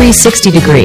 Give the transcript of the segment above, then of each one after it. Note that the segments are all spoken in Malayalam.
360 degree.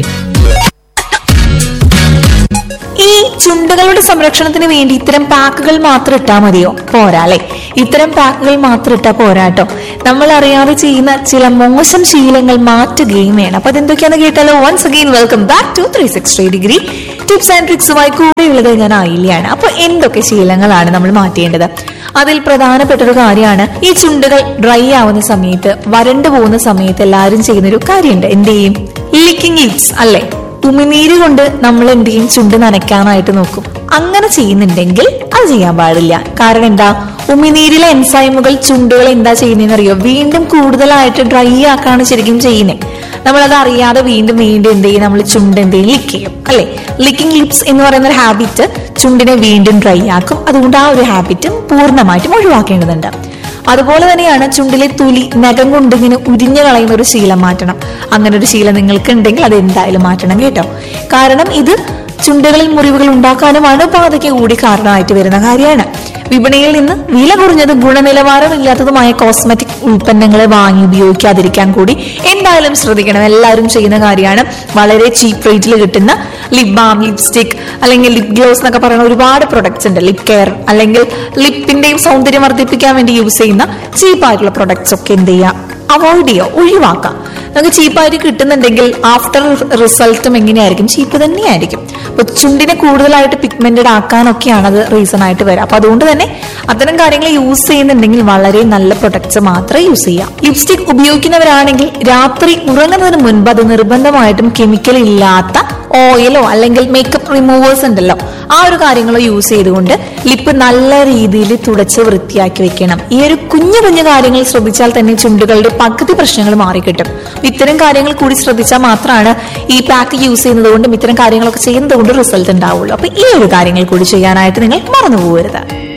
ഈ ചുണ്ടുകളുടെ സംരക്ഷണത്തിന് വേണ്ടി ഇത്തരം പാക്കുകൾ മാത്രം ഇട്ടാൽ മതിയോ പോരാ ഇത്തരം പാക്കുകൾ മാത്രം ഇട്ടാൽ പോരാട്ടോ നമ്മൾ അറിയാതെ ചെയ്യുന്ന ചില മോശം ശീലങ്ങൾ മാറ്റുകയും വേണം അപ്പൊ അതെന്തൊക്കെയാന്ന് കേട്ടാലോ once again welcome back to three sixty degree tips and ട്രിക്സുമായി കൂടെയുള്ളത് ഞാൻ ആയില്ലാണ് അപ്പൊ എന്തൊക്കെ ശീലങ്ങളാണ് നമ്മൾ മാറ്റേണ്ടത് അതിൽ പ്രധാനപ്പെട്ട ഒരു കാര്യമാണ് ഈ ചുണ്ടുകൾ ഡ്രൈ ആവുന്ന സമയത്ത് വരണ്ടു പോകുന്ന സമയത്ത് എല്ലാവരും ചെയ്യുന്ന ഒരു കാര്യമുണ്ട് എന്ത് ചെയ്യും ലിക്കിംഗ് ലിപ്സ് അല്ലേ ഉമിനീര് കൊണ്ട് നമ്മൾ എന്ത് ചെയ്യും ചുണ്ട് നനയ്ക്കാനായിട്ട് നോക്കും അങ്ങനെ ചെയ്യുന്നുണ്ടെങ്കിൽ അത് ചെയ്യാൻ പാടില്ല കാരണം എന്താ ഉമിനീരിലെ എൻസൈമുകൾ ചുണ്ടുകൾ എന്താ ചെയ്യുന്നതെന്ന് അറിയോ വീണ്ടും കൂടുതലായിട്ട് ഡ്രൈ ആക്കാണ് ശരിക്കും ചെയ്യുന്നത് നമ്മളത് അറിയാതെ വീണ്ടും വീണ്ടും എന്ത് ചെയ്യും നമ്മൾ ചുണ്ട് എന്ത് ചെയ്യും ലിക്ക് ചെയ്യും അല്ലെ ലിക്കിംഗ് ലിപ്സ് എന്ന് പറയുന്ന ഒരു ഹാബിറ്റ് ചുണ്ടിനെ വീണ്ടും ഡ്രൈ ആക്കും അതുകൊണ്ട് ആ ഒരു ഹാബിറ്റ് പൂർണ്ണമായിട്ടും ഒഴിവാക്കേണ്ടതുണ്ട് അതുപോലെ തന്നെയാണ് ചുണ്ടിലെ തൊലി നഖം കൊണ്ട് ഇങ്ങനെ ഉരിഞ്ഞു കളയുന്ന ഒരു ശീലം മാറ്റണം അങ്ങനെ ഒരു ശീലം നിങ്ങൾക്ക് ഉണ്ടെങ്കിൽ അത് എന്തായാലും മാറ്റണം കേട്ടോ കാരണം ഇത് ചുണ്ടുകളിൽ മുറിവുകൾ ഉണ്ടാക്കാനുമാണ് ബാധയ്ക്ക് കൂടി കാരണമായിട്ട് വരുന്ന കാര്യമാണ് വിപണിയിൽ നിന്ന് വില കുറഞ്ഞത് ഗുണനിലവാരമില്ലാത്തതുമായ കോസ്മെറ്റിക് ഉൽപ്പന്നങ്ങൾ വാങ്ങി ഉപയോഗിക്കാതിരിക്കാൻ കൂടി എന്തായാലും ശ്രദ്ധിക്കണം എല്ലാവരും ചെയ്യുന്ന കാര്യമാണ് വളരെ ചീപ്പ് റേറ്റിൽ കിട്ടുന്ന ലിപ് ബാം ലിപ്സ്റ്റിക് അല്ലെങ്കിൽ ലിപ് ഗ്ലോസ് എന്നൊക്കെ പറയുന്ന ഒരുപാട് പ്രൊഡക്ട്സ് ഉണ്ട് ലിപ് കെയർ അല്ലെങ്കിൽ ലിപ്പിന്റെയും സൗന്ദര്യം വർദ്ധിപ്പിക്കാൻ വേണ്ടി യൂസ് ചെയ്യുന്ന ചീപ്പായിട്ടുള്ള പ്രൊഡക്ട്സ് ഒക്കെ എന്ത് ചെയ്യുക അവോയ്ഡ് ചെയ്യുക ഒഴിവാക്കാം നമുക്ക് ചീപ്പായിട്ട് കിട്ടുന്നുണ്ടെങ്കിൽ ആഫ്റ്റർ റിസൾട്ടും എങ്ങനെയായിരിക്കും ചീപ്പ് തന്നെയായിരിക്കും അപ്പൊ ചുണ്ടിനെ കൂടുതലായിട്ട് പിഗ്മെന്റഡ് ആക്കാനൊക്കെയാണ് അത് റീസൺ ആയിട്ട് വരിക അപ്പൊ അതുകൊണ്ട് തന്നെ അത്തരം കാര്യങ്ങൾ യൂസ് ചെയ്യുന്നുണ്ടെങ്കിൽ വളരെ നല്ല പ്രൊഡക്ട്സ് മാത്രമേ യൂസ് ചെയ്യാം ലിപ്സ്റ്റിക് ഉപയോഗിക്കുന്നവരാണെങ്കിൽ രാത്രി ഉറങ്ങുന്നതിന് മുൻപ് അത് നിർബന്ധമായിട്ടും കെമിക്കൽ ഇല്ലാത്ത ഓയിലോ അല്ലെങ്കിൽ മേക്കപ്പ് റിമൂവേഴ്സ് ഉണ്ടല്ലോ ആ ഒരു കാര്യങ്ങളോ യൂസ് ചെയ്തുകൊണ്ട് ലിപ്പ് നല്ല രീതിയിൽ തുടച്ച് വൃത്തിയാക്കി വെക്കണം ഈ ഒരു കുഞ്ഞു കുഞ്ഞു കാര്യങ്ങൾ ശ്രദ്ധിച്ചാൽ തന്നെ ചുണ്ടുകളുടെ പകുതി പ്രശ്നങ്ങൾ മാറിക്കിട്ടും ഇത്തരം കാര്യങ്ങൾ കൂടി ശ്രദ്ധിച്ചാൽ മാത്രമാണ് ഈ പാക്ക് യൂസ് ചെയ്യുന്നത് കൊണ്ടും ഇത്തരം കാര്യങ്ങളൊക്കെ ചെയ്യുന്നത് കൊണ്ട് റിസൾട്ട് ഉണ്ടാവുള്ളൂ അപ്പൊ ഈ ഒരു കാര്യങ്ങൾ കൂടി ചെയ്യാനായിട്ട് നിങ്ങൾ മറന്നു പോകരുത്